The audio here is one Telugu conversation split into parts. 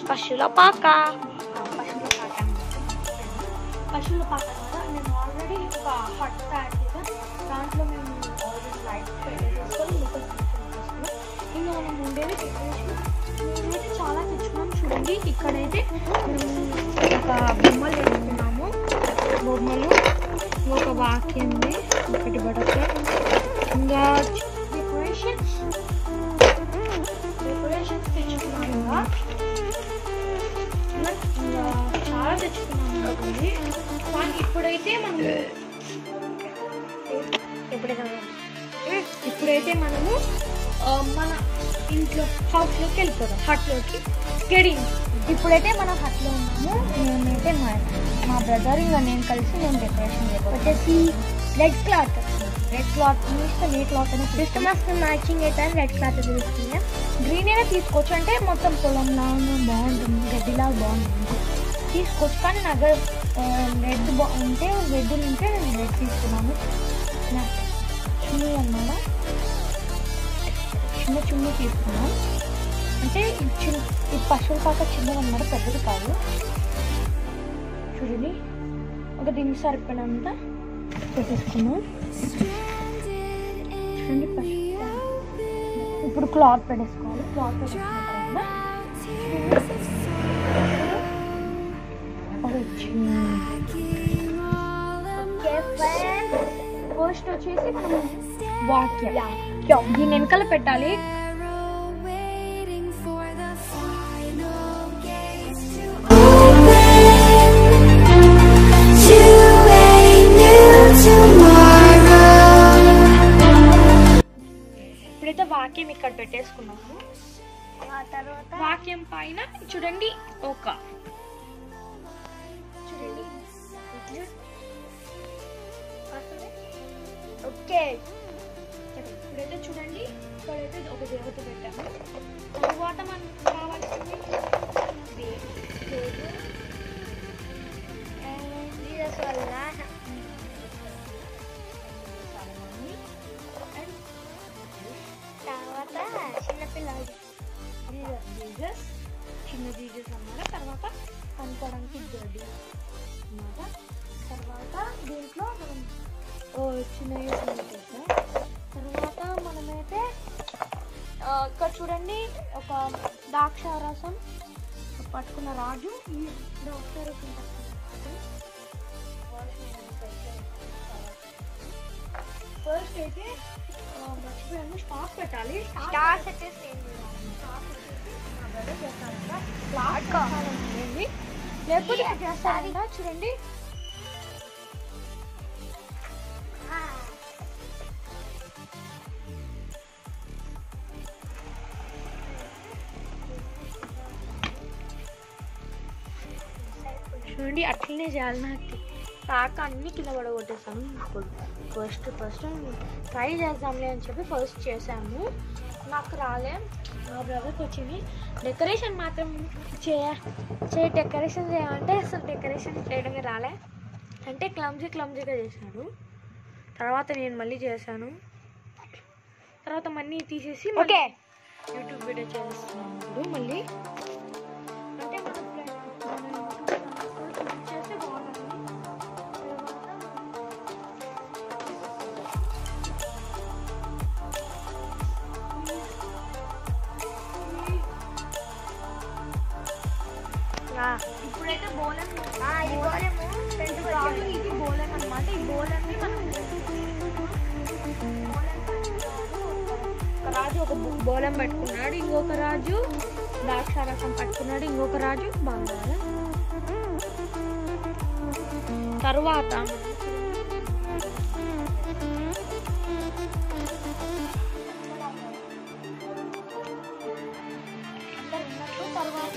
పశువుల పాక పశువుల పాక పశువుల పాక కదా నేను ఆల్రెడీ ఒక హట్ తయారు చేసాను దాంట్లో మేము ఆల్రెడీ లైట్ పెట్టేసుకొని ముక్కలు తీసుకొని ఇంకా మనం ఉండేది డెకరేషన్ మేమైతే చాలా తెచ్చుకున్నాం చూడండి ఇక్కడైతే మేము ఒక బొమ్మలు వేసుకున్నాము బొమ్మలు ఒక వాక్యం ఉంది ఒకటి బటర్ఫ్లై ఇంకా డెకరేషన్స్ డెకరేషన్స్ తెచ్చుకున్నాము ఇంకా ఇలా ఇంకా చాలా తెచ్చుకున్నాము కాబట్టి కానీ ఇప్పుడైతే మనం ఎప్పుడైతే ఇప్పుడైతే మనము ఆ, మన ఇంట్లో హౌస్లోకి వెళ్ళిపోదాం హట్లోకి గెడింగ్ ఇప్పుడైతే మనం హట్లో ఉన్నాము మేమైతే మా మా బ్రదర్ ఇంకా నేను కలిసి మేము డెకరేషన్ చేస్తాం వచ్చేసి రెడ్ క్లాత్ రెడ్ క్లాత్ మీ ఇష్టం ఏ క్లాత్ అయినా క్రిస్టమస్ మ్యాచింగ్ అయితే రెడ్ క్లాత్ తీసుకున్నాం గ్రీన్ అయినా తీసుకోవచ్చు అంటే మొత్తం పొలంలా బాగుంటుంది గడ్డిలా బాగుంటుంది తీసుకోవచ్చు కానీ నాకు రెడ్ బా ఉంటే రెడ్ ఉంటే నేను రెడ్ తీసుకున్నాను నా- చున్నీ అన్నమాట చిన్న చున్నీ తీసుకున్నాం అంటే ఈ చిన్న ఈ పశువుల పాక చిన్నది అన్నమాట పెద్దది కాదు చూడండి ఒక దీనికి సరిపోయినంత పెట్టేసుకున్నాం చూడండి పశువుల పాక. ఇప్పుడు క్లాత్ పెట్టేసుకోవాలి క్లాత్ పెట్టేసుకున్న తర్వాత ఒక చిన్న ఫస్ట్ వచ్చేసి మనం వాక్యం దీని వెనకాల పెట్టాలి waiting for the final gates to to a new tomorrow. ఇప్పుడైతే వాక్యం ఇక్కడ పెట్టేసుకున్నాము ఆ తర్వాత వాక్యం పైన చూడండి ఒక చూడండి ఓకే ఇప్పుడైతే చూడండి ఇక్కడైతే ఒక దేవత పెట్టాము తరువాత మనం కావాల్సింది దేవుడు. జీసస్ వల్ల సర్వని and తర్వాత చిన్నపిల్లలు జీసస్ జీసస్ చిన్న జీసస్ అన్నమాట తర్వాత కనుకోవడానికి గడ్డి అన్నమాట తర్వాత దీంట్లో మనం ఓ చిన్న యేసుని చేసాం తర్వాత మనమైతే ఆ, ఇక్కడ చూడండి ఒక ద్రాక్ష రసం పట్టుకున్న రాజు ఈ ద్రాక్ష రసం ఫస్ట్ అయితే ఆ, మర్చిపోయాను స్టాక్ పెట్టాలి స్టార్స్ వచ్చేసి ఏంది? లేకపోతే ఇక్కడ చేస్తారంట చూడండి చూడండి అట్లనే చేయాలి నాకు కాక అన్ని కింద పడగొట్టేసాను ఇప్పుడు ఫస్ట్ ఫస్ట్ ట్రై చేద్దాంలే అని చెప్పి ఫస్ట్ చేసాము నాకు రాలే మా బ్రదర్కి వచ్చింది డెకరేషన్ మాత్రం చేయ చే డెకరేషన్ చేయాలంటే అసలు డెకరేషన్ చేయడమే రాలే అంటే క్లమ్జీ క్లమ్జీగా చేశాడు తర్వాత నేను మళ్ళీ చేశాను తర్వాత మళ్ళీ తీసేసి ఓకే యూట్యూబ్ వీడియో చేస్తున్నాను ఇప్పుడు మళ్ళీ అంటే మన friend- మన YouTube చేస్తే బాగుంటుంది ఇప్పుడైతే బోలం ఇది గోలేము ఫ్రంట్ రాదు ఇది బోలం అన్నమాట ఈ బోలంని మనం ఒక రాజు ఒక బో- బోలం పట్టుకున్నాడు ఇంకొక రాజు ద్రాక్షారసం పట్టుకున్నాడు ఇంకొక రాజు బంగారం తరువాత అందరు ఉన్నట్లు తర్వాత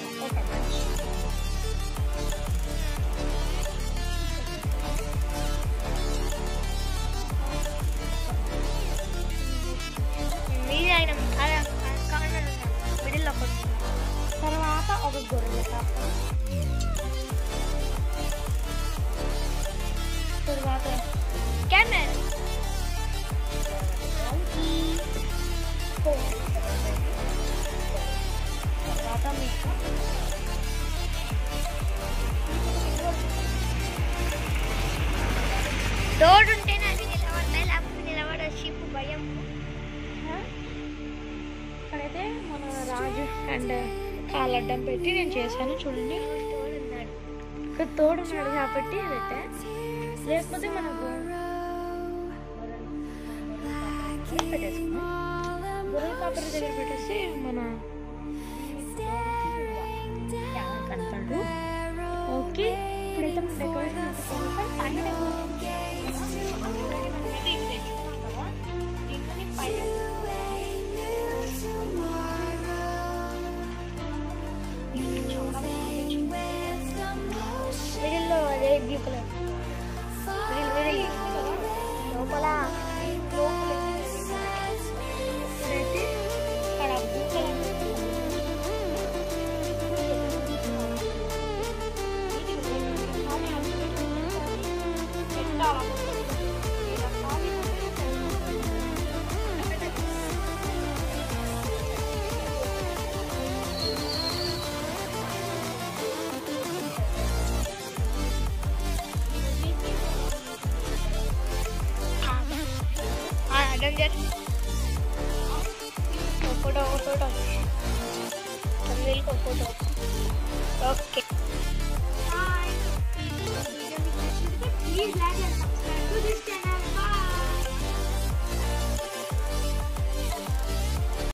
మీది ఆయన కార్నర్ మిడిల్లో తర్వాత ఒక గొర్రె కాప తర్వాత కెమెరా తర్వాత మీకు కాలు అడ్డం పెట్టి నేను చేశాను చూడండి తోడున్నాడు ఇక్కడ తోడున్నాడు కాబట్టి పెట్టా లేకపోతే మనకు పెట్టేసుకున్నాం గొర్రెల కాపరి దగ్గర పెట్టేసి మన కనపడు ఓకే ఇప్పుడైతే మన డెకరేషన్ అయిపోతుంది. పైన డెకరేషన్ మిడిల్లో అదే బ్లూ కలర్ మిడిల్ మిడిల్ లోపల ఇప్పుడైతే అక్కడ బ్లూ కలర్ అడ్డం చేసి ఫోటో ఫోటో తొమ్మిదికి ఫోటో ఓకే ప్లీజ్ లైక్ చేస్తాం